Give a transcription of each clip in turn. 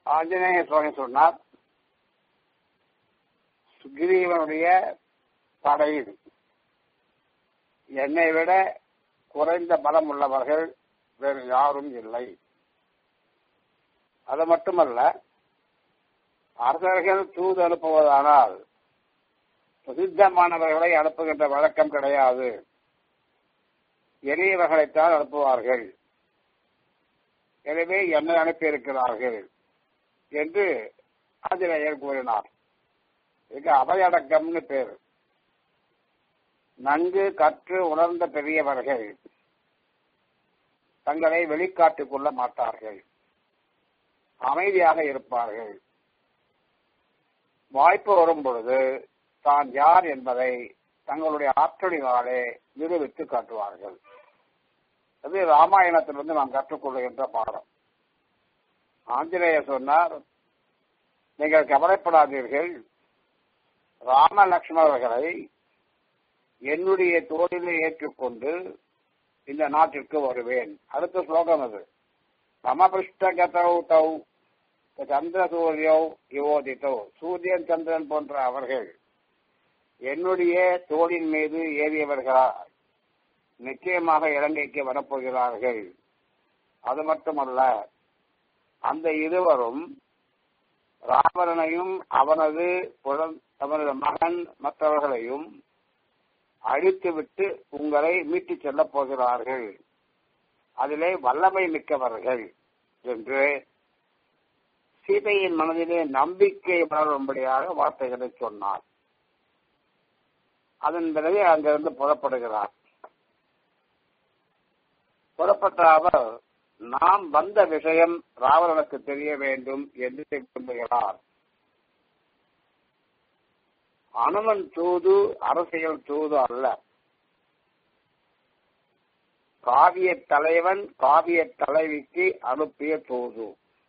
ஆஞ்சநேய சுவாமி சொன்னார் சுக்ரீவனுடைய படையில் என்னை விட குறைந்த பலம் உள்ளவர்கள் வேறு யாரும் இல்லை அது மட்டுமல்ல அரசர்கள் தூது அனுப்புவதானால் பிரசித்தமானவர்களை அனுப்புகின்ற வழக்கம் கிடையாது எளியவர்களைத்தான் அனுப்புவார்கள் எனவே என்னை அனுப்பியிருக்கிறார்கள் என்று ஆஞ்சநேயர் கூறினார் இதுக்கு அவையடக்கம்னு பேர் நன்கு கற்று உணர்ந்த பெரியவர்கள் தங்களை வெளிக்காட்டிக் கொள்ள மாட்டார்கள் அமைதியாக இருப்பார்கள் வாய்ப்பு வரும் பொழுது தான் யார் என்பதை தங்களுடைய ஆற்றலினாலே நிரூபித்து காட்டுவார்கள் அது ராமாயணத்திலிருந்து நாம் கற்றுக்கொள்கின்ற பாடம் ஆஞ்சநேயர் சொன்னார் நீங்கள் கவலைப்படாதீர்கள் ராம லட்சுமணர்களை என்னுடைய தோளிலே ஏற்றுக்கொண்டு இந்த நாட்டிற்கு வருவேன் அடுத்த ஸ்லோகம் அது சமபிருஷ்டகதௌ தௌ சந்திர சூரியோ யுவோதித்தோ சூரியன் சந்திரன் போன்ற அவர்கள் என்னுடைய தோளின் மீது ஏறியவர்களா நிச்சயமாக இலங்கைக்கு வரப்போகிறார்கள் அது மட்டுமல்ல அந்த இருவரும் ராவணனையும் அவனது அவனது மகன் மற்றவர்களையும் அழித்துவிட்டு உங்களை மீட்டுச் செல்லப் போகிறார்கள் அதிலே வல்லமை மிக்கவர்கள் என்று சீதையின் மனதிலே நம்பிக்கை வளரும்படியாக வார்த்தைகளை சொன்னார் அதன் பிறகு அங்கிருந்து புறப்படுகிறார் புறப்பட்ட அவர் நாம் வந்த விஷயம் ராவணனுக்கு தெரிய வேண்டும் என்று விரும்புகிறார் அனுமன் தூது அரசியல் தூது அல்ல காவிய தலைவன் காவிய தலைவிக்கு அனுப்பிய தூது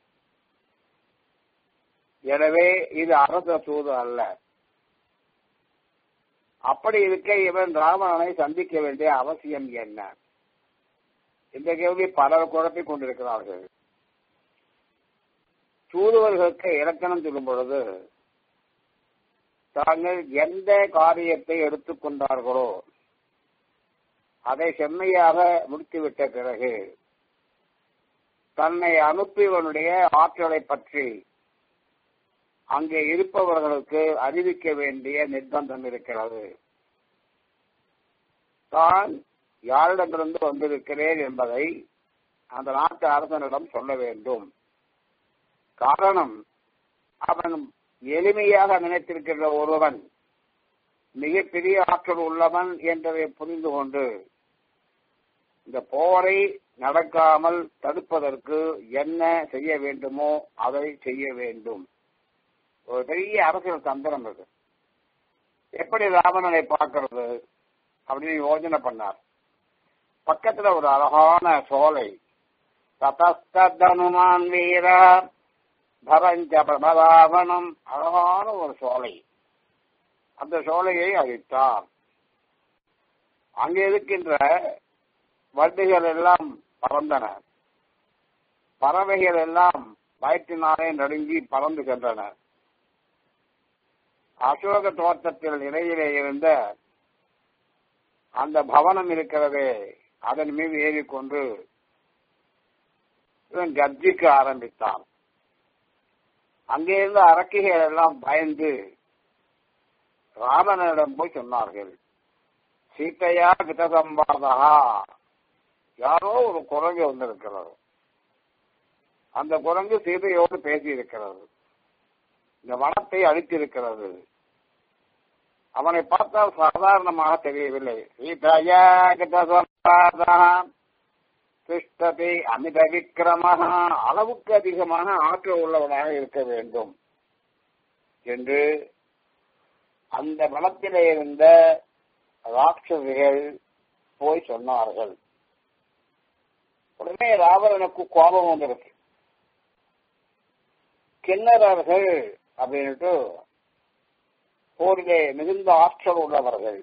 எனவே இது அரச தூது அல்ல அப்படி இருக்க இவன் ராவணனை சந்திக்க வேண்டிய அவசியம் என்ன இந்த கேள்வி பலர் குழப்பிக் கொண்டிருக்கிறார்கள் தூதுவர்களுக்கு இலக்கணம் சொல்லும் பொழுது தாங்கள் எந்த காரியத்தை எடுத்துக்கொண்டார்களோ அதை செம்மையாக முடித்துவிட்ட பிறகு தன்னை அனுப்பியவனுடைய ஆற்றலை பற்றி அங்கே இருப்பவர்களுக்கு அறிவிக்க வேண்டிய நிர்பந்தம் இருக்கிறது தான் யாரிடமிருந்து வந்திருக்கிறேன் என்பதை அந்த நாட்டு அரசனிடம் சொல்ல வேண்டும் காரணம் அவன் எளிமையாக நினைத்திருக்கின்ற ஒருவன் மிகப்பெரிய ஆற்றல் உள்ளவன் என்பதை புரிந்து கொண்டு இந்த போரை நடக்காமல் தடுப்பதற்கு என்ன செய்ய வேண்டுமோ அதை செய்ய வேண்டும் ஒரு பெரிய அரசியல் தந்திரம் இருக்கு எப்படி ராவணனை பார்க்கறது அப்படின்னு யோஜனை பண்ணார் பக்கத்துல ஒரு அழகான சோலை ததஸ்தனுமான் வீரா பரஞ்ச பிரபலாவனம் அழகான ஒரு சோலை அந்த சோலையை அழித்தார் அங்கே இருக்கின்ற வண்டுகள் எல்லாம் பறந்தன பறவைகள் எல்லாம் வயிற்றினாலே நடுங்கி பறந்து சென்றன அசோக தோட்டத்தில் இடையிலே இருந்த அந்த பவனம் இருக்கிறதே அதன் மீது ஏறிக்கொண்டு இவன் கர்ஜிக்க ஆரம்பித்தான் அங்கே இருந்த அரக்கிகள் எல்லாம் பயந்து ராவணனிடம் போய் சொன்னார்கள் சீத்தையா கிட்டசம்பாதா யாரோ ஒரு குரங்கு வந்திருக்கிறது அந்த குரங்கு சீதையோடு பேசி இருக்கிறது இந்த வனத்தை அழித்திருக்கிறது அவனை பார்த்தால் சாதாரணமாக தெரியவில்லை சீதையா கிட்டசம்பாதா கிருஷ்ணதி அமித விக்கிரம அளவுக்கு அதிகமான ஆற்றல் உள்ளவனாக இருக்க வேண்டும் என்று அந்த வனத்திலே இருந்த ராட்சசிகள் போய் சொன்னார்கள் உடனே ராவணனுக்கு கோபம் வந்திருக்கு கிண்ணறர்கள் அப்படின்ட்டு போரிலே மிகுந்த ஆற்றல் உள்ளவர்கள்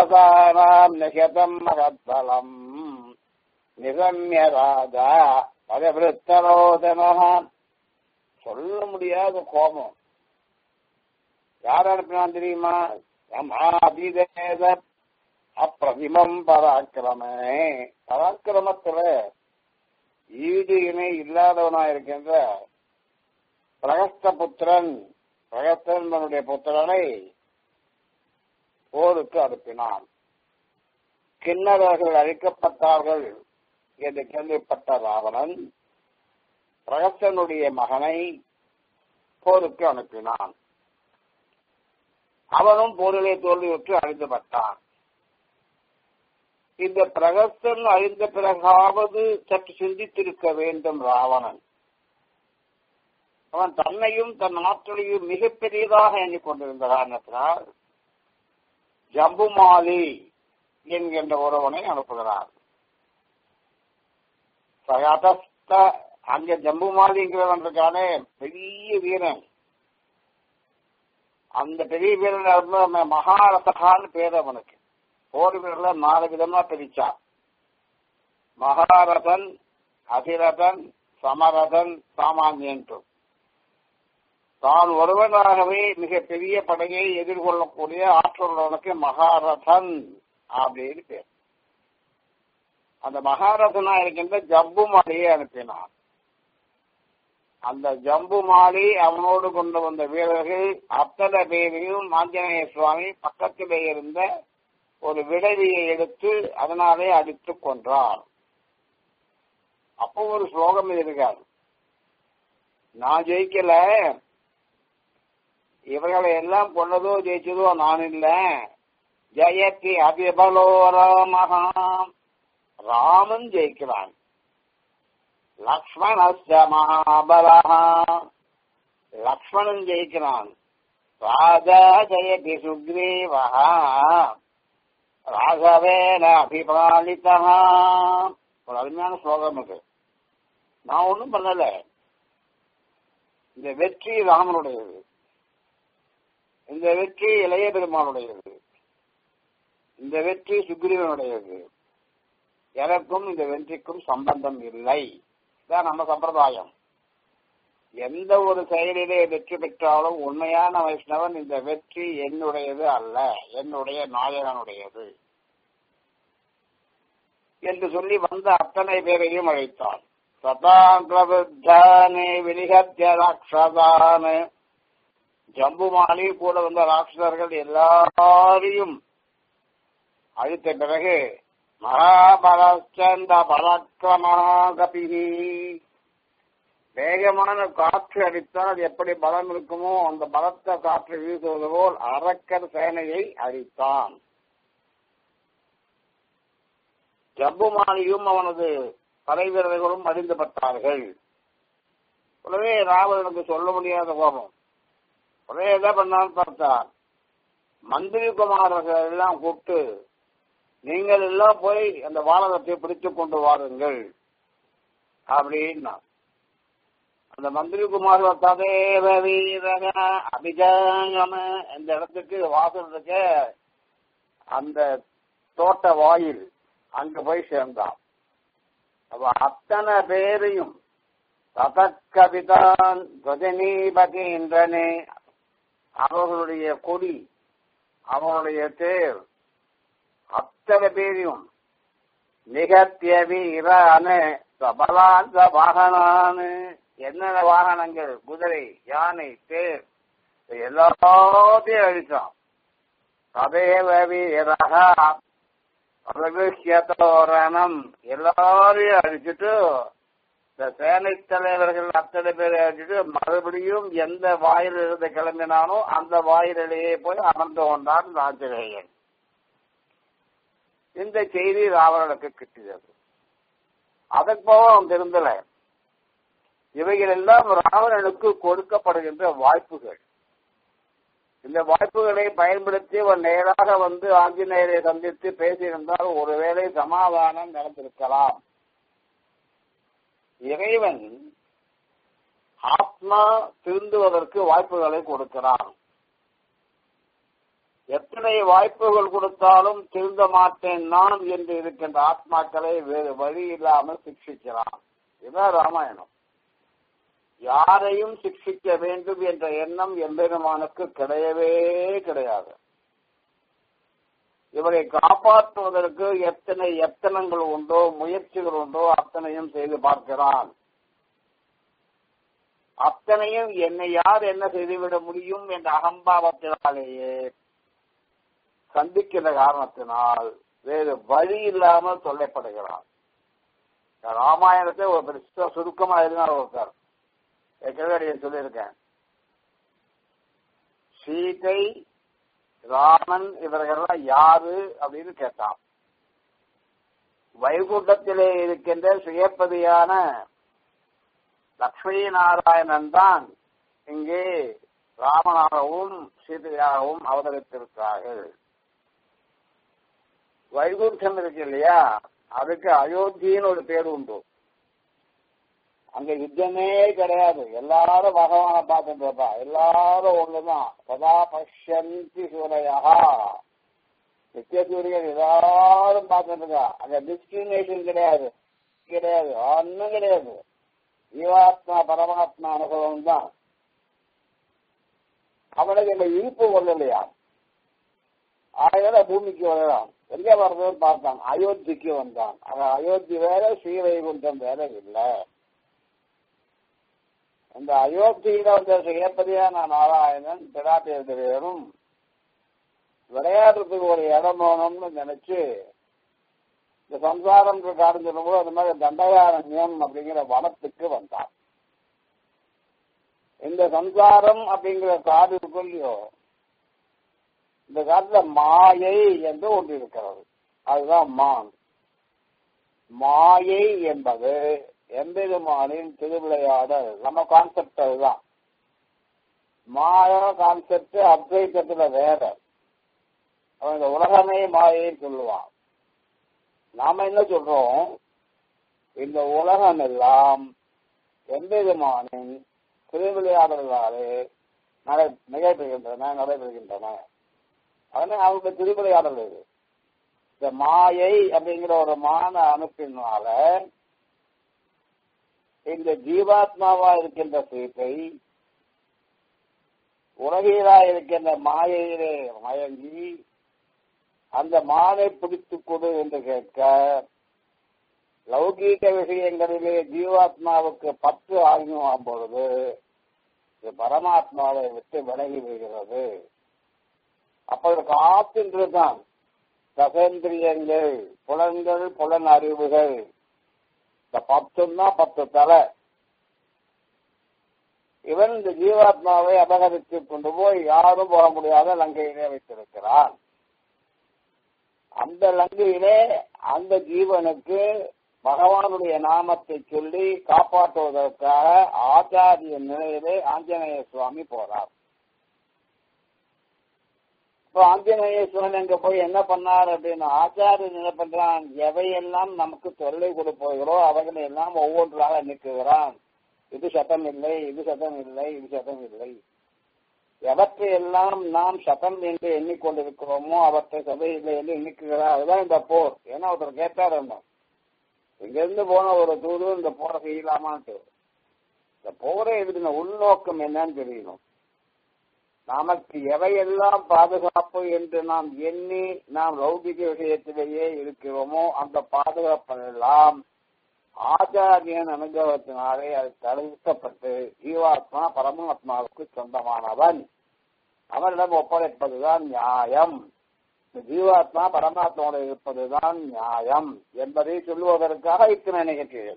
ராட்சசானாம் நிகதம் மகத்பலம் நிகம்ய ராஜா அதே விருத்தரோதனகா சொல்ல முடியாத கோபம் யார் அனுப்பினான் தெரியுமா அதிதேத அப்பிரதிமம் பராக்கிரமே பராக்கிரமத்துல ஈடு இணை இல்லாதவனா இருக்கின்ற பிரகஸ்த புத்திரன் பிரகஸ்தனுடைய புத்திரனை போருக்கு அனுப்பினான் கிண்ணறர்கள் அழிக்கப்பட்டார்கள் என்று கேள்விப்பட்ட ராவணன் பிரகஸ்தனுடைய மகனை போருக்கு அனுப்பினான் அவனும் போரிலே தோல்வியுற்று அழிந்துபட்டான் இந்த பிரகஸ்தன் அழிந்த பிறகாவது சற்று சிந்தித்திருக்க வேண்டும் ராவணன் அவன் தன்னையும் தன் ஆற்றலையும் மிகப்பெரியதாக எண்ணிக்கொண்டிருந்த காரணத்தினால் ஜம்புமாலி என்கின்ற ஒருவனை அனுப்புகிறார் சகதஸ்த அங்க ஜம்புமாலிங்கிறவன் இருக்கானே பெரிய வீரன் அந்த பெரிய வீரன் மகாரசகான்னு பேர் அவனுக்கு போர் வீரர்ல நாலு விதமா பிரிச்சான் மகாரதன் அதிரதன் சமரதன் சாமானியன் தான் ஒருவனாகவே மிக பெரிய படையை எதிர்கொள்ளக்கூடிய ஆற்றலுடனுக்கு மகாரதன் அப்படின்னு பேர் அந்த மகாரதனா இருக்கின்ற ஜம்பு மாலையை அனுப்பினான் அந்த ஜம்பு மாலி அவனோடு கொண்டு வந்த வீரர்கள் அத்தனை பேரையும் ஆஞ்சநேய சுவாமி பக்கத்திலே இருந்த ஒரு விடவியை எடுத்து அதனாலே அடித்து கொன்றார் அப்போ ஒரு ஸ்லோகம் இருக்காது நான் ஜெயிக்கல இவர்களை எல்லாம் கொண்டதோ ஜெயிச்சதோ நான் இல்ல ஜெயத்தி அதிபலோ ராமஹா ராமன் ஜெயிக்கிறான் லக்ஷ்மணஸ்ய மகாபலஹா லக்ஷ்மணன் ஜெயிக்கிறான் ராஜா ஜெயதி சுக்ரீவஹா ராகவேன அபிபாலிதா ஒரு அருமையான ஸ்லோகம் இது நான் ஒன்றும் பண்ணல இந்த வெற்றி ராமனுடையது இந்த வெற்றி இளைய பெருமானுடையது இந்த வெற்றி சுக்ரீவனுடையது எனக்கும் இந்த வெற்றிக்கும் சம்பந்தம் இல்லை இதான் நம்ம சம்பிரதாயம் எந்த ஒரு செயலிலே வெற்றி பெற்றாலும் உண்மையான வைஷ்ணவன் இந்த வெற்றி என்னுடையது அல்ல என்னுடைய நாயகனுடையது என்று சொல்லி வந்த அத்தனை பேரையும் அழைத்தான் சதாங்கிரபுத்தானே வினிகத்திய ராட்சதானு ஜம்புமாலி கூட வந்த ராட்சதர்கள் எல்லாரையும் அழித்த பிறகு மகாபலச்சந்த பராக்கிரமகபிகி வேகமான காற்று அடித்தால் அது எப்படி பலம் இருக்குமோ அந்த பலத்த காற்று வீசுவது போல் அரக்கர் சேனையை அழித்தான் ஜம்புமாலியும் அவனது படை வீரர்களும் அழிந்துபட்டார்கள் உடனே ராவணனுக்கு சொல்ல முடியாத கோபம் உடனே என்ன பண்ணான்னு பார்த்தான் மந்திரி குமாரர்கள் எல்லாம் கூப்பிட்டு நீங்கள் எல்லாம் போய் அந்த வானகத்தை பிடித்துக் கொண்டு வாருங்கள் அப்படின்னா அந்த மந்திரி குமார் ததேவ வீரக அபிஜாங்கம இந்த இடத்துக்கு வாசல் இருக்க அந்த தோட்ட வாயில் அங்க போய் சேர்ந்தான் அப்ப அத்தனை பேரையும் ததக்கபிதான் துவஜனீபகேந்திரனே அவர்களுடைய கொடி அவனுடைய தேர் அத்தனை பேரையும் நிகத்திய வீரான சபலாந்த வாகனானு என்னென்ன வாகனங்கள் குதிரை யானை தேர் எல்லாத்தையும் அழிச்சான் ததேவ வீரகா பிரவிஷ்யதோரணம் எல்லாரையும் அழிச்சிட்டு இந்த சேனை தலைவர்கள் அத்தனை பேரை அழிச்சிட்டு மறுபடியும் எந்த வாயில் இருந்து கிளம்பினானோ அந்த வாயிலேயே போய் அமர்ந்து கொண்டான் ராஜரேயன் இந்த செய்தி ராவணனுக்கு கிட்டியது அதற்கு போக அவன் திருந்தல இவைகள் எல்லாம் ராவணனுக்கு கொடுக்கப்படுகின்ற வாய்ப்புகள் இந்த வாய்ப்புகளை பயன்படுத்தி அவன் நேராக வந்து ஆஞ்சநேயரை சந்தித்து பேசியிருந்தால் ஒருவேளை சமாதானம் நடந்திருக்கலாம் இறைவன் ஆத்மா திருந்துவதற்கு வாய்ப்புகளை கொடுக்கிறான் எத்தனை வாய்ப்புகள் கொடுத்தாலும் திருந்த மாட்டேன் நான் என்று இருக்கின்ற ஆத்மாக்களை வேறு வழி இல்லாமல் சிக்ஷிக்கிறான் இதுதான் ராமாயணம் யாரையும் சிக்ஷிக்க வேண்டும் என்ற எண்ணம் எம்பெருமானுக்கு கிடையவே கிடையாது இவரை காப்பாற்றுவதற்கு எத்தனை எத்தனங்கள் உண்டோ முயற்சிகள் உண்டோ அத்தனையும் செய்து பார்க்கிறான் அத்தனையும் என்னை யார் என்ன செய்துவிட முடியும் என்ற அகம்பாவத்தினாலேயே சந்திக்கிற காரணத்தினால் வேறு வழி இல்லாமல் தொல்லைப்படுகிறான் ராமாயணத்தை ஒரு பெருசா சுருக்கமா இருந்தார் ஒருத்தர் ஏற்கனவே சொல்லியிருக்கேன் சீதை ராமன் இவர்கள்லாம் யாரு அப்படின்னு கேட்டான் வைகுண்டத்திலே இருக்கின்ற சுயப்பதியான லக்ஷ்மி நாராயணன் தான் இங்கே ராமனாகவும் சீதையாகவும் அவதரித்திருக்கிறார்கள் வைகுண்டம் இருக்கு இல்லையா அதுக்கு அயோத்தின்னு ஒரு பேர் உண்டு அங்க யுத்தமே கிடையாது எல்லாரும் பகவான பார்த்துட்டு இருப்பா எல்லாரும் ஒண்ணுதான் சதா பஷ்யந்தி சூரையா நித்திய சூரியன் எல்லாரும் பார்த்துட்டு இருக்கா அங்க டிஸ்கிரிமினேஷன் கிடையாது கிடையாது ஒன்னும் கிடையாது ஜீவாத்மா பரமாத்மா அனுபவம் தான் அவனுக்கு இந்த இழுப்பு வரலையா ஆயிரம் பூமிக்கு வரலாம் எங்க வர்றதுன்னு பார்த்தான் அயோத்திக்கு வந்தான் அவன் அயோத்தி வேற ஸ்ரீவைகுண்டம் வேற இல்லை இந்த அயோத்தியில வந்த சுயப்பதியான நாராயணன் பிராட்டியரும் விளையாடுறதுக்கு ஒரு இடம் வேணும்னு நினைச்சு இந்த சம்சாரம் காரணம் சொல்லும்போது அந்த மாதிரி தண்டகாரண்யம் அப்படிங்கிற வனத்துக்கு வந்தான் இந்த சம்சாரம் அப்படிங்கிற காடு இருக்கும் இல்லையோ இந்த காட்டுல மாயை என்று ஒன்று இருக்கிறது அதுதான் மான் மாயை என்பது எம்பெருமானின் திருவிளையாடல் நம்ம கான்செப்ட் அதுதான் மாயா கான்செப்ட் அத்வைத்தத்துல வேற அவன் இந்த உலகமே மாயைன்னு சொல்லுவான் நாம என்ன சொல்றோம் இந்த உலகம் எல்லாம் எம்பெருமானின் திருவிளையாடல்களாலே நடை நிகழ்த்துகின்றன நடைபெறுகின்றன அதனால அவருடைய திருவிளையாடல் இது இந்த மாயை அப்படிங்கிற ஒரு மான அனுப்பினால இந்த ஜீவாத்மாவா இருக்கின்ற சீத்தை உலகிலா இருக்கின்ற மாயையிலே மயங்கி அந்த மானை பிடித்துக் கொடு என்று கேட்க லௌகீக விஷயங்களிலே ஜீவாத்மாவுக்கு பற்று ஆகியும் பொழுது இது பரமாத்மாவை விட்டு விலகி விடுகிறது அப்பொழுது காத்தின்றுதான் தசேந்திரியங்கள் புலன்கள் புலன் அறிவுகள் இந்த பத்துன்னா பத்து தலை இவன் இந்த ஜீவாத்மாவை அபகரித்து கொண்டு போய் யாரும் போக முடியாத லங்கையிலே வைத்திருக்கிறான் அந்த லங்கையிலே அந்த ஜீவனுக்கு பகவானுடைய நாமத்தை சொல்லி காப்பாற்றுவதற்காக ஆச்சாரிய நிலையிலே ஆஞ்சநேய சுவாமி போறார் இப்போ ஆஞ்சநேய சுவாமி அங்க போய் என்ன பண்ணார் அப்படின்னு ஆச்சாரியன் என்ன பண்றான் எவையெல்லாம் நமக்கு தொல்லை கொடுப்போகிறோ அவைகளை எல்லாம் ஒவ்வொன்றாக நீக்குகிறான் இது சட்டம் இல்லை இது சட்டம் இல்லை இது சட்டம் இல்லை எவற்றை எல்லாம் நாம் சட்டம் என்று எண்ணிக்கொண்டிருக்கிறோமோ அவற்றை சபையில் என்று எண்ணிக்கிறார் அதுதான் இந்த போர் ஏன்னா ஒருத்தர் கேட்டார் என்ன இங்கிருந்து போன ஒரு தூது இந்த போரை செய்யலாமான்ட்டு இந்த போரை எழுதின உள்நோக்கம் என்னன்னு தெரியணும் நமக்கு எவையெல்லாம் பாதுகாப்பு என்று நாம் எண்ணி நாம் லௌகிக விஷயத்திலேயே இருக்கிறோமோ அந்த பாதுகாப்பெல்லாம் ஆச்சாரியன் அனுபவத்தினாலே அது தடுக்கப்பட்டு ஜீவாத்மா பரமாத்மாவுக்கு சொந்தமானவன் அவனிடம் ஒப்படைப்பதுதான் நியாயம் ஜீவாத்மா பரமாத்மாவோட இருப்பதுதான் நியாயம் என்பதை சொல்லுவதற்காக இத்தனை நிகழ்ச்சிகள்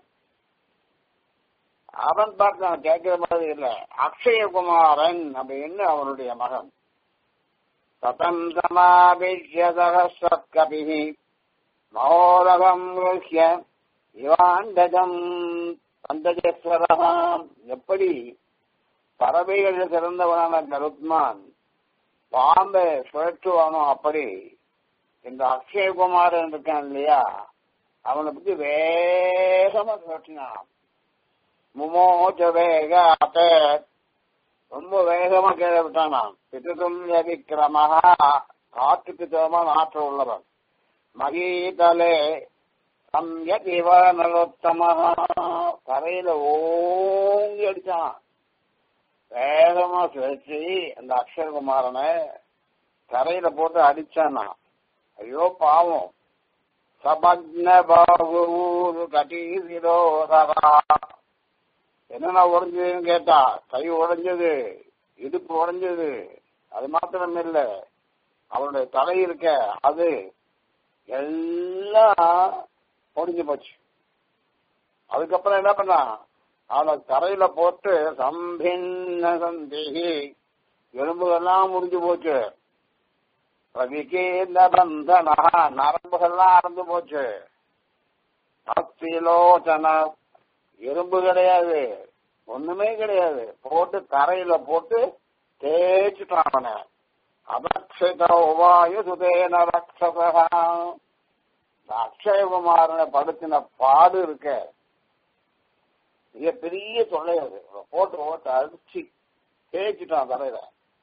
அவன் பார்த்து நான் கேட்கிற மாதிரி இல்ல அக்ஷயகுமாரன் அப்படின்னு அவனுடைய மகன் சதம் சமாபிஷ்ய சகசத்கபிஹி மகோரகம் இவாண்டஜம் பந்தஜேஸ்வரம் எப்படி பறவைகள் சிறந்தவனான கருத்மான் பாம்பை சுழற்றுவானோ அப்படி இந்த அக்ஷயகுமாரன் இருக்கான் இல்லையா அவனை பத்தி வேகமா சுழற்றினான் முமோச்ச வேக அத்த ரொம்ப வேகமா கீழே விட்டானான் பித்துதுல்ய விக்கிரமஹா காற்றுக்கு தோமான ஆற்றல் உள்ளவன் மகீதலே சம்யக் இவ நலோத்தம தரையில ஓங்கி அடிச்சான் வேகமா சுழற்சி அந்த அக்ஷரகுமாரனை தரையில போட்டு அடிச்சானா ஐயோ பாவம் சபக்ன பாபூர் கட்டீசிரோதரா என்னன்னா உடைஞ்சதுன்னு கேட்டா கை உடைஞ்சது இடுப்பு உடைஞ்சது அது மாத்திரம் இல்ல அவனுடைய தலை இருக்க அது எல்லாம் ஒடிஞ்சு போச்சு அதுக்கப்புறம் என்ன பண்ணா அவனை தரையில போட்டு சம்பின்ன சந்தேகி எலும்புகள்லாம் முடிஞ்சு போச்சு பிரதிகேந்த பந்தனா நரம்புகள்லாம் அறந்து போச்சு அஸ்திலோச்சன எறும்பு கிடையாது ஒண்ணுமே கிடையாது போட்டு தரையில போட்டு தேய்ச்சிட்டான் அவனை அபக்ஷித உபாய சுதேன ரக்ஷசா அக்ஷயகுமாரனை படுத்தின பாடு இருக்க மிக பெரிய தொல்லை அது போட்டு போட்டு அடிச்சு தேய்ச்சிட்டான் தலையில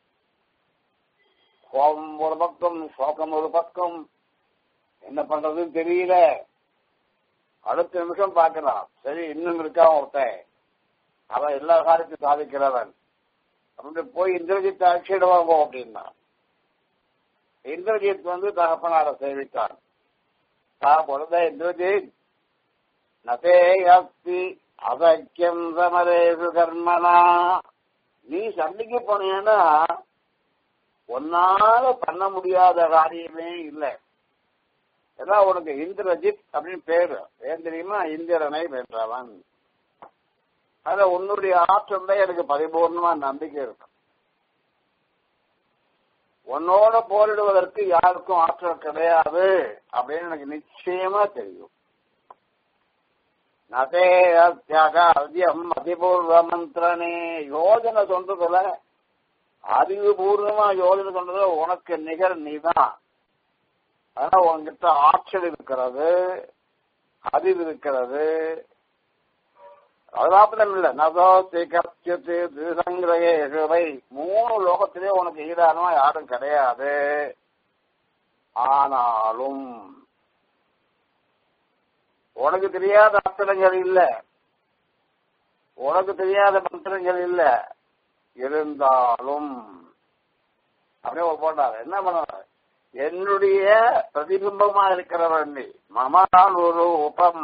கோபம் ஒரு பக்கம் சோகம் ஒரு பக்கம் என்ன பண்றதுன்னு தெரியல அடுத்த நிமிஷம் பார்க்கலாம் சரி இன்னும் இருக்கான் ஒருத்தன் அவன் எல்லா காரியத்தையும் சாதிக்கிறவன் அப்படி போய் இந்திரஜித் அழைச்சிடுவாங்க அப்படின்னா இந்திரஜித் வந்து தகப்பனார சேவித்தான் தான் பொழுத இந்திரஜித் நதே அஸ்தி அசக்கியம் சமரேசு கர்மனா நீ சண்டைக்கு போனீங்கன்னா ஒன்னால பண்ண முடியாத காரியமே இல்லை ஏன்னா உனக்கு இந்திரஜித் அப்படின்னு பேரு ஏன் தெரியுமா இந்திரனை வென்றவன் அதுல உன்னுடைய ஆற்றல் தான் எனக்கு பரிபூர்ணமா நம்பிக்கை இருக்கு உன்னோட போரிடுவதற்கு யாருக்கும் ஆற்றல் கிடையாது அப்படின்னு எனக்கு நிச்சயமா தெரியும் நதே அத்தியம் அதிபூர்வ மந்திரனே யோஜனை சொல்றதுல அறிவுபூர்வமா யோஜனை சொல்றதுல உனக்கு நிகர் நீதான் ஆனா உன்கிட்ட ஆற்றல் இருக்கிறது அறிவு இருக்கிறது அது மாத்திரம் இல்ல நதோ திகத்தியத்து திருசங்கிரகை மூணு லோகத்திலே உனக்கு ஈடானவா யாரும் கிடையாது ஆனாலும் உனக்கு தெரியாத அஸ்திரங்கள் இல்ல உனக்கு தெரியாத மந்திரங்கள் இல்ல இருந்தாலும் அப்படியே போட்டார் என்ன பண்ணார் என்னுடைய பிரதிபிம்பமா இருக்கிறவன் நீ மமான் ஒரு உபம்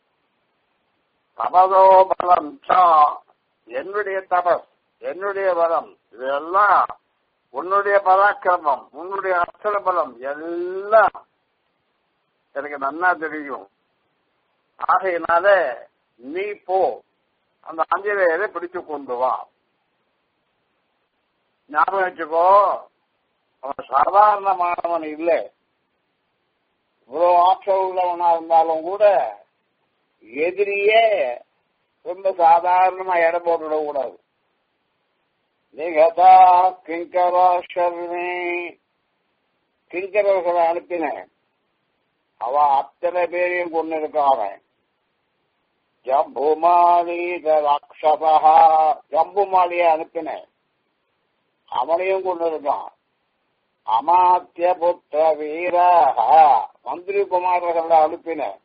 தபதோ பலம் சா என்னுடைய தபஸ் என்னுடைய பலம் இதெல்லாம் உன்னுடைய பராக்கிரமம் உன்னுடைய அஸ்திர பலம் எல்லாம் எனக்கு நன்னா தெரியும் ஆகையினால நீ போ அந்த ஆஞ்சநேயரை பிடிச்சு கொண்டு வா ஞாபகம் வச்சுக்கோ அவன் சாதாரணமானவன் இல்லை இவ்வளவு ஆற்றல் உள்ளவனா இருந்தாலும் கூட எதிரியே ரொம்ப சாதாரணமா இடம் போட்டுவிட கூடாது நிகதா கிங்கரா ஷர்மி கிங்கரர்களை அனுப்பினேன் அவ அத்தனை பேரையும் கொண்டு இருக்கான் அவன் ஜம்புமாலி ராட்சசா ஜம்புமாலிய அனுப்பினேன் அவனையும் கொண்டு இருக்கான் அமாத்திய புத்திர வீர மந்திரி குமாரர்களை அனுப்பினேன்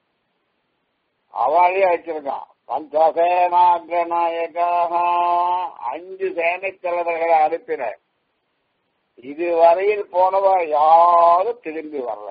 அவளையே வச்சிருக்கான் பஞ்சசேனாகிரநாயகாக அஞ்சு சேனை தலைவர்களை அனுப்பினர் இதுவரையில் போனவ யாரும் திரும்பி வரல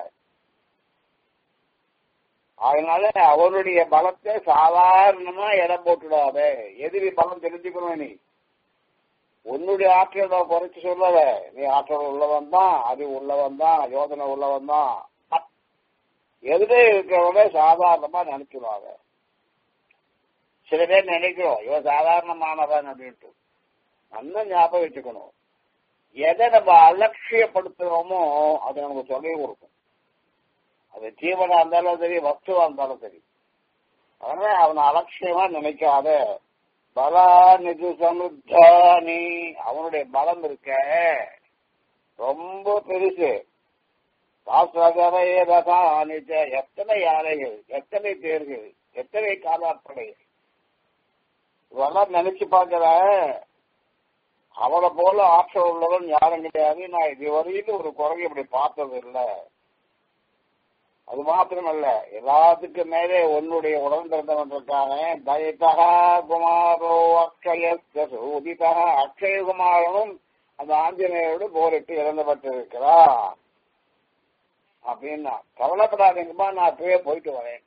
அதனால அவருடைய பலத்தை சாதாரணமா இடம் போட்டுடாத எதிரி பலம் தெரிஞ்சுக்கணும் நீ உன்னுடைய ஆற்றல் நான் குறைச்சு சொல்லல நீ ஆற்றல் உள்ளவன் தான் அது உள்ளவன் தான் யோசனை உள்ளவன் தான் எதிரே இருக்கிறவங்க சாதாரணமா நினைச்சுடுவாங்க சில பேர் நினைக்கிறோம் இவன் சாதாரணமானவன் அப்படின்ட்டு நல்லா ஞாபகம் வச்சுக்கணும் எதை நம்ம அலட்சியப்படுத்துறோமோ அது நமக்கு தொகை கொடுக்கும் அது ஜீவனா இருந்தாலும் சரி வஸ்துவா இருந்தாலும் சரி அதனால அவனை அலட்சியமா நினைக்காத பலா நிது சமுத்தானி அவனுடைய பலம் இருக்க ரொம்ப பெருசு ரசானிச்ச எத்தனை யானைகள் எத்தனை தேர்கள் எத்தனை காலாப்படைகள் இதெல்லாம் நினைச்சு பார்க்கிற அவனை போல ஆற்றல் உள்ளவன் யாரும் கிடையாது நான் இதுவரையிலும் ஒரு குறைய இப்படி பார்த்தது இல்லை அது மாத்திரமல்ல எல்லாத்துக்கும் மேலே உன்னுடைய உடல் பிறந்தவன் இருக்கானே தயிதா குமாரோ அக்ஷய சூதிதா அக்ஷயகுமாரனும் அந்த ஆஞ்சநேயரோடு போரிட்டு இறந்துபட்டிருக்கிறார் அப்படின்னா கவலைப்படாதீங்கப்பா நான் அப்பவே போயிட்டு வரேன்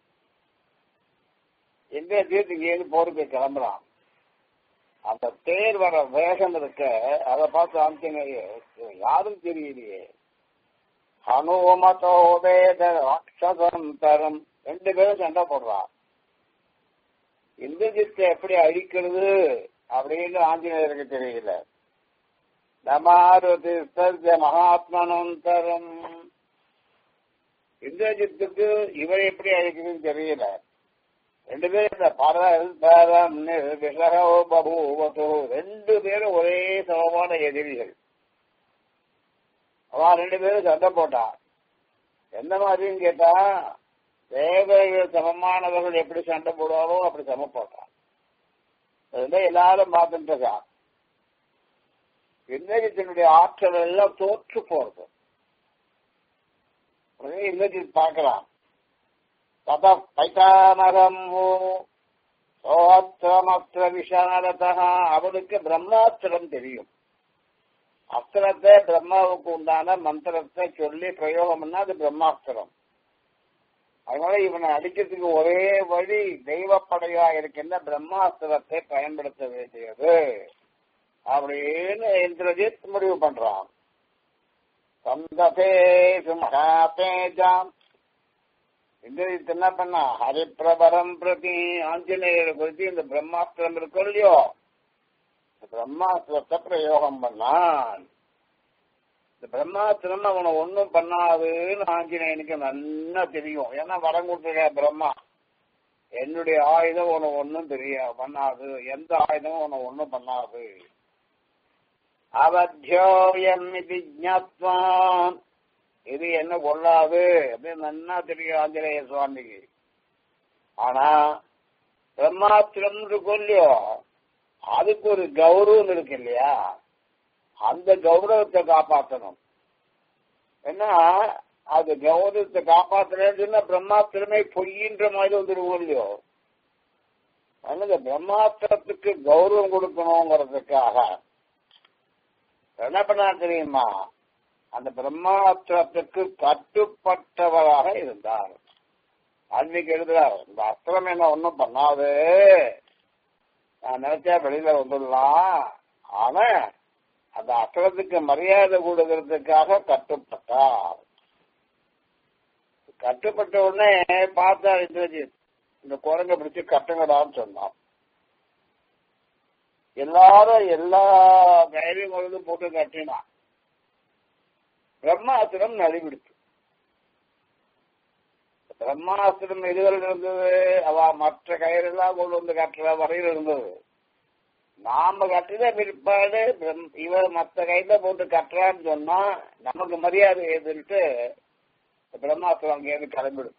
எந்த தீர்த்துக்கு ஏது போருக்கு கிளம்புறான் அந்த தேர் வர வேகம் இருக்க அதை பார்த்து ஆஞ்சநேயர் யாரும் தெரியலையே ஹனுமதோ வேத ராட்சதம் தரும் ரெண்டு பேரும் சண்டை போடுறான் இந்திரஜித்தை எப்படி அழிக்கிறது அப்படின்னு ஆஞ்சநேயருக்கு தெரியல நமாருதி சர்ஜ மகாத்மனம் தரும் இந்திரஜித்துக்கு இவர் எப்படி அழிக்கிறதுன்னு தெரியல ரெண்டு பேரும் பரம் பரம் நிர்விசகோ பபூவதோ ரெண்டு பேரும் ஒரே சமமான எதிரிகள் அவன் ரெண்டு பேரும் சண்டை போட்டான் எந்த மாதிரின்னு கேட்டா தேவர்கள் சமமானவர்கள் எப்படி சண்டை போடுவாரோ அப்படி சம போட்டான் அதுதான் எல்லாரும் பார்த்துட்டு இருக்கான் இந்திரஜித்தினுடைய ஆற்றல் எல்லாம் தோற்று போறது உடனே இந்திரஜித் பார்க்கலாம் தத பைத்தானகம் சோத்திரமத்திர விஷாலதா அவனுக்கு பிரம்மாத்திரம் தெரியும் அஸ்திரத்தை பிரம்மாவுக்கு உண்டான மந்திரத்தை சொல்லி பிரயோகம் பண்ணா அது பிரம்மாஸ்திரம் அதனால இவனை அடிக்கிறதுக்கு ஒரே வழி தெய்வப்படையா இருக்கின்ற பிரம்மாஸ்திரத்தை பயன்படுத்த வேண்டியது அப்படின்னு இந்திரஜித் முடிவு பண்றான் சந்ததே மகாதேஜாம் இந்திரஜித் என்ன பண்ணா ஹரிப்பிரபரம் பிரதி ஆஞ்சநேயர் குறித்து இந்த பிரம்மாஸ்திரம் இருக்கும் இல்லையோ பிரம்மாஸ்திரத்தை பிரயோகம் பண்ணான் இந்த பிரம்மாஸ்திரம் அவனை ஒன்றும் பண்ணாதுன்னு ஆஞ்சநேயனுக்கு நல்லா தெரியும் ஏன்னா வரம் கொடுத்துருக்க பிரம்மா என்னுடைய ஆயுதம் உனக்கு ஒன்றும் தெரிய பண்ணாது எந்த ஆயுதமும் உன ஒன்றும் பண்ணாது அவத்தியோயம் இது ஜாத்வான் இது என்ன கொள்ளாது அப்படின்னு நல்லா தெரியும் ஆஞ்சநேய சுவாமிக்கு ஆனா பிரம்மாஸ்திரம் கொல்லியோ அதுக்கு ஒரு கௌரவம் இருக்கு இல்லையா அந்த கௌரவத்தை காப்பாற்றணும் ஏன்னா அது கௌரவத்தை காப்பாற்றலன்னு சொன்னா பிரம்மாஸ்திரமே பொய்யின்ற மாதிரி வந்துருவோம் இல்லையோ அதனால பிரம்மாஸ்திரத்துக்கு கௌரவம் கொடுக்கணுங்கிறதுக்காக என்ன பண்ணா தெரியுமா அந்த பிரம்மாஸ்திரத்துக்கு கட்டுப்பட்டவராக இருந்தார் அன்னைக்கு எழுதுறார் இந்த அஸ்திரம் என்ன ஒன்றும் பண்ணாது நான் நினைச்சா வெளியில வந்துடலாம் ஆனா அந்த அஸ்திரத்துக்கு மரியாதை கொடுக்கறதுக்காக கட்டுப்பட்டார் கட்டுப்பட்ட உடனே பார்த்தா இந்திரஜித் இந்த குரங்க பிடிச்சு கட்டுங்கடான்னு சொன்னான் எல்லாரும் எல்லா கையிலையும் கொண்டு போட்டு கட்டினான் பிரம்மாஸ்திரம் நலிவிடுத்து பிரம்மாஸ்திரம் இதுகள் இருந்தது அவ மற்ற கயிறெல்லாம் கொண்டு வந்து கட்டுற வரையில் இருந்தது நாம கட்டின பிற்பாடு இவர் மற்ற கையில போட்டு கட்டுறான்னு சொன்னா நமக்கு மரியாதை எதுன்ட்டு பிரம்மாஸ்திரம் அங்கேயிருந்து கிளம்பிடும்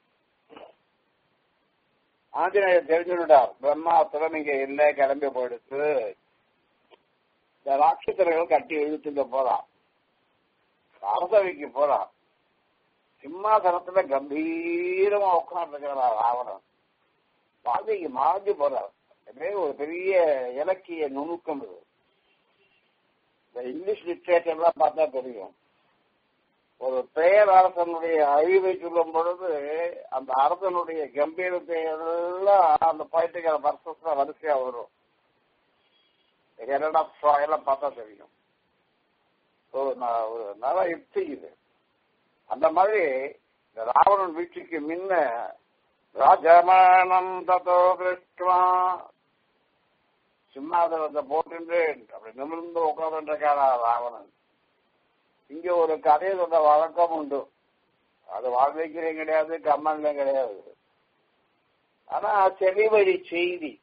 ஆஞ்சநேயர் தெரிஞ்சுட்டார் பிரம்மாஸ்திரம் இங்க இல்லை கிளம்பி போயிடுச்சு இந்த ராட்சசர்கள் கட்டி இழுத்துட்டு போறான் அரசவைக்கு போறான் சிம்மாசனத்துல கம்பீரமா உட்கார்ந்துருக்கிறார் ராவணன் பாதைக்கு மாறி போறார் அப்படியே ஒரு பெரிய இலக்கிய நுணுக்கம் இது இந்த இங்கிலீஷ் லிட்ரேச்சர்லாம் பார்த்தா தெரியும் ஒரு பெயர் அரசனுடைய அழிவை சொல்லும் பொழுது அந்த அரசனுடைய கம்பீரத்தை எல்லாம் அந்த பாயிட்டுக்கிற வருஷத்துல வரிசையா வரும் ஹெரட் ஆஃப் எல்லாம் பார்த்தா தெரியும் ஒரு நல்ல யுக்தி இது அந்த மாதிரி இந்த ராவணன் வீழ்ச்சிக்கு முன்ன ராஜமானம் தத்தோ திருஷ்டுவா சிம்மாசனத்தை போட்டு அப்படி நிமிர்ந்து உட்காந்துருக்காரா ராவணன் இங்க ஒரு கதையை சொல்ற வழக்கம் உண்டு அது வால்மீகிலையும் கிடையாது கம்மன்லையும் கிடையாது ஆனா செவி வழி செய்தி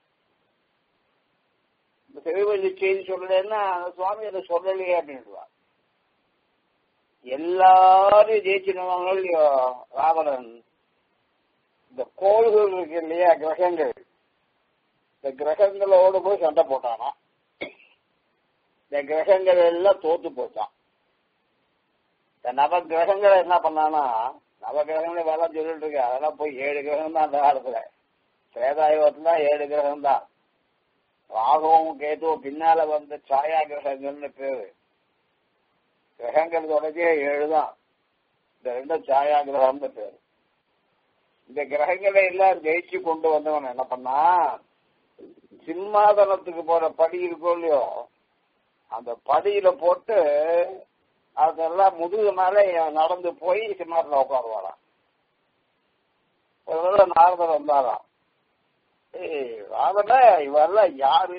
இந்த செவி வழி செய்தி சொல்லலைன்னா சுவாமி அதை சொல்லலையே அப்படின்டுவா எல்லாரும் ஜெயிச்சிருவாங்க இல்லையோ ராவணன் இந்த கோள்கள் இருக்கு இல்லையா கிரகங்கள் இந்த கிரகங்களோடு போய் சண்டை போட்டானா இந்த கிரகங்கள் எல்லாம் தோத்து போச்சான் இந்த நவ கிரகங்களை என்ன பண்ணானா நவ கிரகங்களே வேலை சொல்லிட்டு இருக்கு அதெல்லாம் போய் ஏழு கிரகம் தான் அந்த காலத்துல சேதாயுகத்துல ஏழு கிரகம் தான் ராகுவும் கேதுவும் பின்னால வந்த சாயா கிரகங்கள்னு பேரு கிரகங்கள் தொடங்கிய ஏழு தான் இந்த ரெண்டும் சாயா கிரகம்னு பேரு இந்த கிரகங்களை எல்லாம் ஜெயிச்சு கொண்டு வந்தவன் என்ன பண்ணா சிம்மாதனத்துக்கு போற படி இருக்கும் இல்லையோ அந்த படியில போட்டு அதெல்லாம் முதுகு மேல நடந்து போய் சிம்மாசனம் உட்காருவாராம் ஒரு தடவை நாரதர் வந்தாராம் ஏய் ராவண இவரெல்லாம் யாரு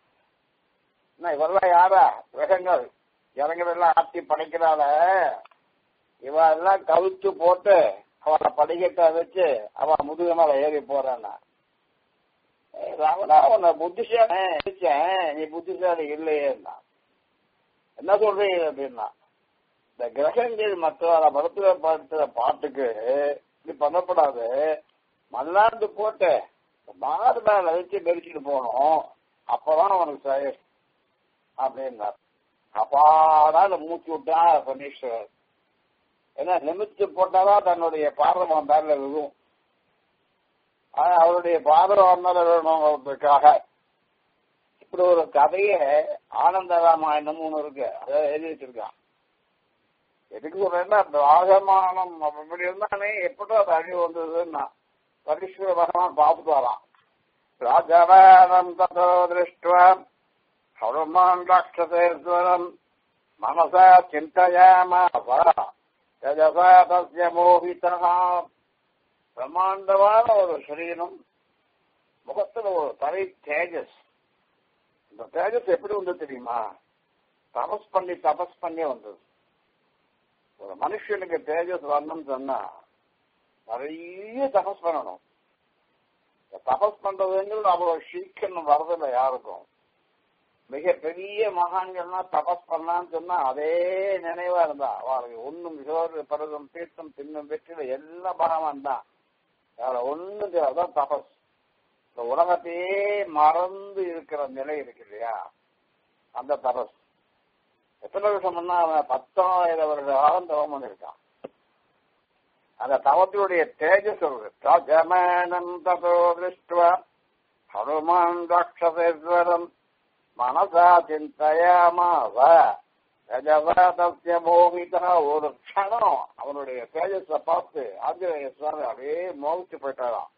என்ன இவரெல்லாம் யாரா கிரகங்கள் ஜனங்களெல்லாம் ஆட்டி படைக்கிறாள இவெல்லாம் கவித்து போட்டு அவளை படிக்கட்ட வச்சு அவன் முதுகு மேல ஏறி போறான்னா ராவணா உன்னை புத்திசாலி நினைச்சேன் நீ புத்திசாலி இல்லையேன்னா என்ன சொல்றீங்க அப்படின்னா இந்த கிரகங்கள் மற்றவரை படத்துல படுத்துற பாட்டுக்கு இப்படி பண்ணப்படாது மல்லாண்டு போட்டு மாறு மேல வச்சு மெரிச்சிட்டு போகணும் அப்பதான் அவனுக்கு சரி அப்படின்னார் அப்பாடான்னு மூச்சு விட்டா பன்னீஸ்வரர் ஏன்னா நிமித்து போட்டாதான் தன்னுடைய பார்வம் மேல விழுவும் அவருடைய பார்வம் மேல விழணுங்கிறதுக்காக இப்படி ஒரு கதையை ஆனந்த ராமாயணம் ஒண்ணு இருக்கு அதை எழுதி வச்சிருக்கான் எதுக்கு சொல்றேன்னா ராகமானம் அப்படி இருந்தானே எப்படி அது அழிவு வந்ததுன்னா பரீஸ்வர பகவான் பார்த்துட்டு வரான் ராஜவானம் ததோ திருஷ்டுவா ஹனுமான் ராட்சசேஸ்வரம் மனசா சிந்தயாமாசா தஜசா தஸ்ய மோகிதா பிரம்மாண்டமான ஒரு சரீரம் முகத்துல ஒரு தலை தேஜஸ் இந்த தேஜஸ் எப்படி வந்தது தெரியுமா தபஸ் பண்ணி தபஸ் பண்ணி வந்தது ஒரு மனுஷனுக்கு தேஜஸ் வரணும்னு சொன்னா நிறைய தபஸ் பண்ணணும் தபஸ் பண்றதுங்கிறது அவ்வளவு சீக்கிரம் வரதில்லை யாருக்கும் மிக பெரிய மகான்கள்னா தபஸ் பண்ணான்னு சொன்னா அதே நினைவா இருந்தா அவளுக்கு ஒண்ணும் சோறு பருவம் தீர்த்தம் தின்னும் வெற்றில எல்லா பகவான் தான் அவளை ஒண்ணும் அதான் தபஸ் இந்த உலகத்தையே மறந்து இருக்கிற நிலை இருக்கு இல்லையா அந்த தபஸ் எத்தனை வருஷம்னா அவன் பத்தாயிரம் வருட காலம் தவம் பண்ணிருக்கான் அந்த தவத்தினுடைய தேஜஸ் சொல்றது ததோ திருஷ்டுவா ஹனுமான் ராட்சசேஸ்வரம் மனசா சிந்தையாமாவ ரஜவதஸ்ய மோகிதா ஒரு க்ஷணம் அவனுடைய தேஜஸ பார்த்து ஆஞ்சநேய சுவாமி அப்படியே மோகிச்சு போயிட்டாராம்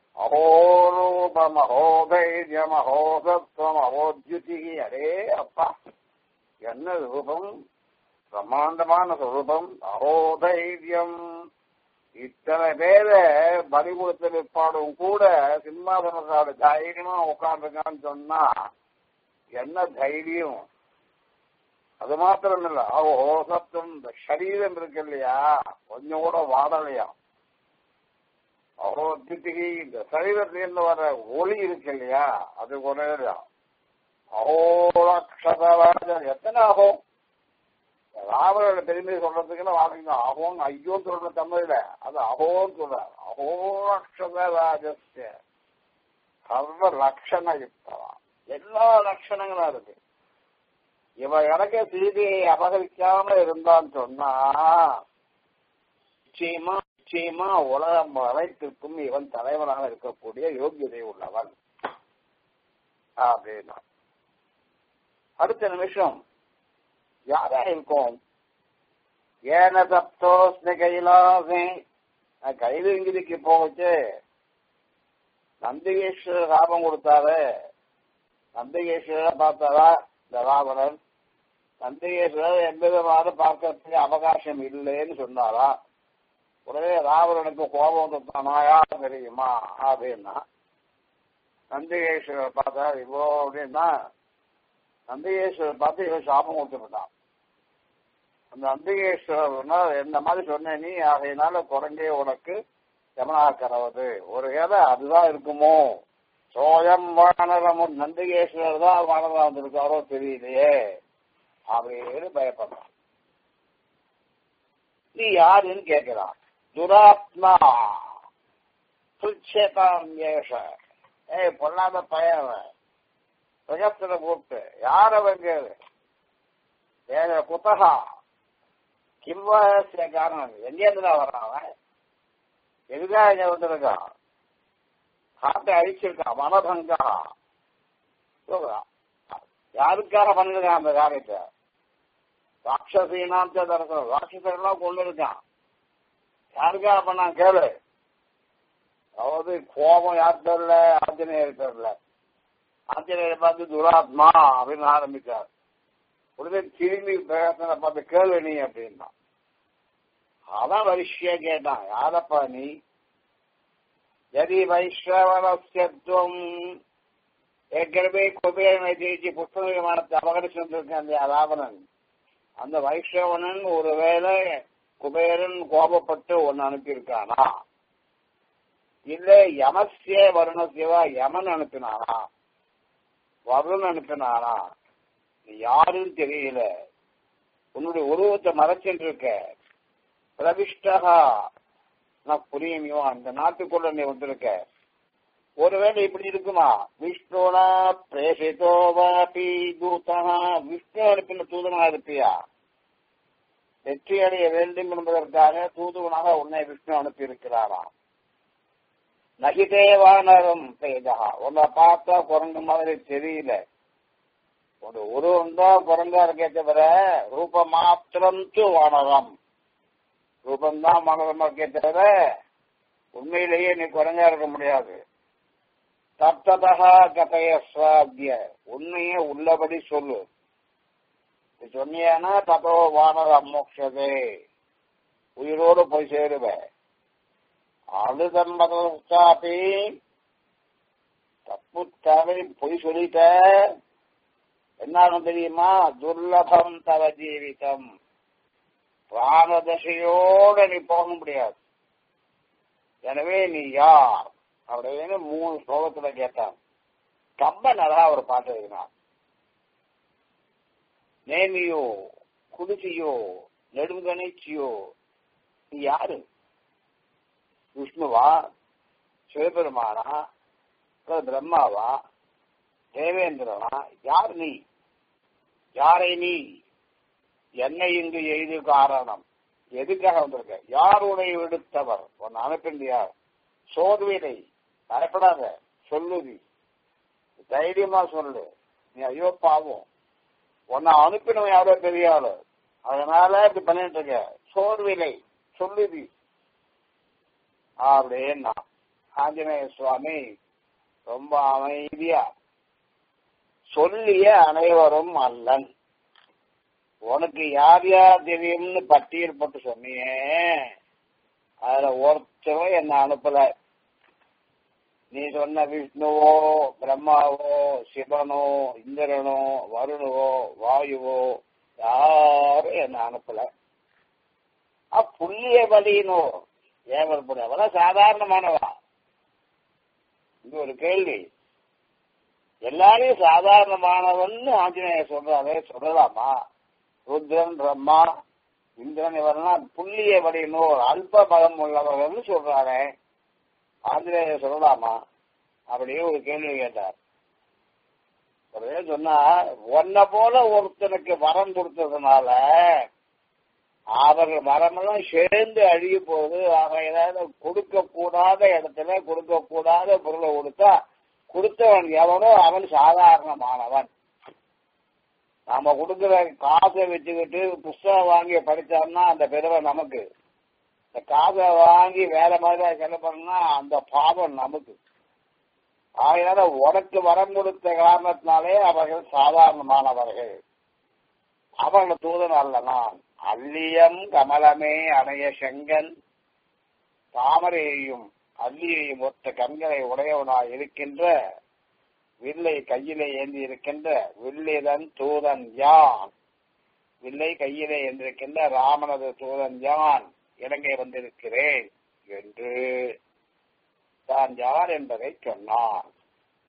அகோரூபம் அகோதைரியம் அகோசத்வம் அகோத்யுதி அடே அப்பா என்ன ரூபம் பிரம்மாண்டமான ரூபம் அகோதைரியம் இத்தனை பேரை பலி கொடுத்த பிற்பாடும் கூட சிம்மாசனத்தோட தைரியமா உட்காந்துருக்கான்னு சொன்னா என்ன தைரியம் அது மாத்திரம் இல்ல ஓசத்தும் இந்த சரீரம் இருக்கு இல்லையா கொஞ்சம் கூட வாடலையா அகோத்திக்கு இந்த சரீரத்திலிருந்து வர ஒளி இருக்கு இல்லையா அது கூட அகோலக்ஷதராஜன் எத்தனை ஆகும் ராவணோட பெருமையை சொல்றதுக்குன்னு வாங்க அகோன் ஐயோ சொல்ற தமிழ்ல அது அகோன்னு சொல்றார் அகோலக்ஷதராஜஸ்ய சர்வ லட்சண யுக்தவா எல்லா லட்சணங்களும் இருக்கு இவன் எனக்கு சீதையை அபகரிக்காம இருந்தான்னு சொன்னா நிச்சயமா நிச்சயமா உலகம் அனைத்திற்கும் இவன் தலைவனாக இருக்கக்கூடிய யோகியதை உள்ளவன் அப்படின்னா அடுத்த நிமிஷம் யாரா இருக்கும் ஏன தப்தோஸ்மி கைலாசே கைதுங்கிரிக்கு போச்சு நந்திகேஸ்வரர் சாபம் கொடுத்தாரு நந்திகேஸ்வரரை பார்த்தாரா இந்த ராவணன் நந்திகேஸ்வரர் எவ்விதமாக பார்க்கறதுக்கு அவகாசம் இல்லைன்னு சொன்னாரா உடனே ராவணனுக்கு கோபம் வந்துட்டானா யார் தெரியுமா அப்படின்னா நந்திகேஸ்வரர் பார்த்தா இவ்வளோ அப்படின்னா நந்திகேஸ்வரர் பார்த்து இவன் சாபம் கொடுத்துட்டான் அந்த நந்திகேஸ்வரர் என்ன மாதிரி சொன்ன நீ ஆகையினால குரங்கே உனக்கு யமனாக்கரவது ஒரு வேலை அதுதான் இருக்குமோ சோயம் வானரமும் நந்திகேஸ்வரர் தான் வானரம் வந்திருக்காரோ தெரியலையே அப்படின்னு பயப்படுறான் நீ யாருன்னு கேட்கிறான் துராத்மா சுச்சேதாம் ஏஷ ஏய் பொல்லாத பையன் பிரகத்துல கூப்பிட்டு யார் அவங்க வேற குத்தகா கிம்வாசிய காரணம் எங்கேருந்து வர்றான் அவன் எதுக்காக இங்க வந்திருக்கான் காட்டை அழிச்சிருக்கான் வனபங்கா யாருக்காக பண்ணிருக்கான் அந்த காரியத்தை ராட்சசீனாம் தரசம் ராட்சசெல்லாம் கொண்டு இருக்கான் யாருக்காக பண்ணான் கேளு அதாவது கோபம் யார் தெரியல ஆஞ்சநேயர் தெரியல ஆஞ்சநேயரை பார்த்து துராத்மா அப்படின்னு ஆரம்பிச்சார் உடனே திரும்பி பிரகாசனை பார்த்து கேளு நீ அப்படின்னா அவன் வரிசையா கேட்டான் யாரப்பா நீ எதி வைஷ்ணவனத்துவம் ஏற்கனவே குபேரனை ஜெயிச்சு புத்தக விமானத்தை அபகரிச்சு வந்திருக்கான் அந்த ராவணன் அந்த வைஷ்ணவனன் ஒருவேளை குபேரன் கோபப்பட்டு ஒன்னு அனுப்பியிருக்கானா இல்ல யமசிய வருணசிவா யமன் அனுப்பினானா வருண் அனுப்பினானா நீ யாருன்னு தெரியல உன்னுடைய உருவத்தை மறைச்சிட்டு இருக்க பிரவிஷ்டகா நான் புரியுமையோ அந்த நாட்டுக்குள்ள நீ வந்திருக்க ஒருவேளை இப்படி இருக்குமா விஷ்ணுனா பிரேசிதோ வாபி தூதா விஷ்ணு அனுப்பின தூதனா இருப்பியா வெற்றி அடைய வேண்டும் என்பதற்காக தூதுவனாக உன்னை விஷ்ணு அனுப்பி இருக்கிறாராம் நகிதேவானரும் பேஜா உன்னை பார்த்தா குரங்கு மாதிரி தெரியல ஒரு உருவம் தான் குரங்கா இருக்கே தவிர ரூப மாத்திரம் து வானரம் ரூபந்தான் மனதமா இருக்கே தவிர உண்மையிலேயே நீ குரங்கா இருக்க முடியாது தத்ததா கதைய சுவாத்திய உண்மையே உள்ளபடி சொல்லு சொன்னியானா ததோ வானர மோக்ஷதே உயிரோடு போய் சேருவேன் அழுதம்பதாப்பி தப்பு தவறி பொய் சொல்லிட்ட என்ன தெரியுமா துர்லபம் தவ ஜீவிதம் பிராணதசையோட நீ போக முடியாது எனவே நீ யார் அப்படின்னு மூணு ஸ்லோகத்துல கேட்டான் கம்பன் அழகா ஒரு பாட்டு எழுதினான் நேமியோ குடிசியோ நெடுங்கணிச்சியோ நீ யாரு விஷ்ணுவா சிவபெருமானா பிரம்மாவா தேவேந்திரனா யார் நீ யாரை நீ என்னை இங்கு எய்து காரணம் எதுக்காக வந்திருக்க யாருடைய விடுத்தவர் உன் அனுப்பிண்டு யார் சோதவினை பயப்படாத சொல்லுதி தைரியமா சொல்லு நீ ஐயோ பாவம் உன்னை அனுப்பினவன் யாரோ பெரிய ஆளு அதனால இப்படி பண்ணிட்டு இருக்க சோர்விலை சொல்லுதி அப்படின்னா ஆஞ்சநேய சுவாமி ரொம்ப அமைதியா சொல்லிய அனைவரும் அல்லன் உனக்கு யார் யார் தெரியும்னு பட்டியல் போட்டு சொன்னியே அதுல ஒருத்தரும் என்ன அனுப்பல நீ சொன்ன விஷ்ணுவோ பிரம்மாவோ சிவனோ இந்திரனோ வருணுவோ வாயுவோ யாரும் என்ன அனுப்பல புள்ளிய பலினோ ஏவல்படி அவெல்லாம் சாதாரணமானவா இது ஒரு கேள்வி எல்லாரையும் சாதாரணமானவன் ஆஞ்சநேயர் சொல்றாரு சொல்லலாமா ருத்ரன் பிரம்மா இந்திரன் இவரெல்லாம் புள்ளிய வழியினோ அல்ப பலம் உள்ளவர்கள் சொல்றாரு ஆஞ்சநேயர் சொல்லலாமா அப்படியே ஒரு கேள்வி கேட்டார் ஒரே சொன்னா உன்னை போல ஒருத்தனுக்கு வரம் கொடுத்ததுனால அவர்கள் மரமெல்லாம் சேர்ந்து அழிய போகுது ஆக ஏதாவது கொடுக்க கூடாத இடத்துல கொடுக்க கூடாத பொருளை கொடுத்தா கொடுத்தவன் எவனோ அவன் சாதாரணமானவன் நாம கொடுக்கிற காசை வச்சுக்கிட்டு புஸ்தகம் வாங்கி படிச்சோம்னா அந்த பெருமை நமக்கு இந்த காசை வாங்கி வேற மாதிரி செலவு பண்ணா அந்த பாவம் நமக்கு ஆகையால உனக்கு வரம் கொடுத்த காரணத்தினாலே அவர்கள் சாதாரணமானவர்கள் அவர்கள் தூதன் அல்ல நான் அல்லியம் கமலமே அணைய செங்கன் தாமரையையும் அல்லியையும் ஒத்த கண்களை உடையவனாய் இருக்கின்ற வில்லை கையிலே ஏந்தி இருக்கின்ற வில்லிதன் தூதன் யான் வில்லை கையிலே ஏந்திருக்கின்ற ராமனது தூதன் யான் இலங்கை வந்திருக்கிறேன் என்று தான் யார் என்பதை சொன்னான்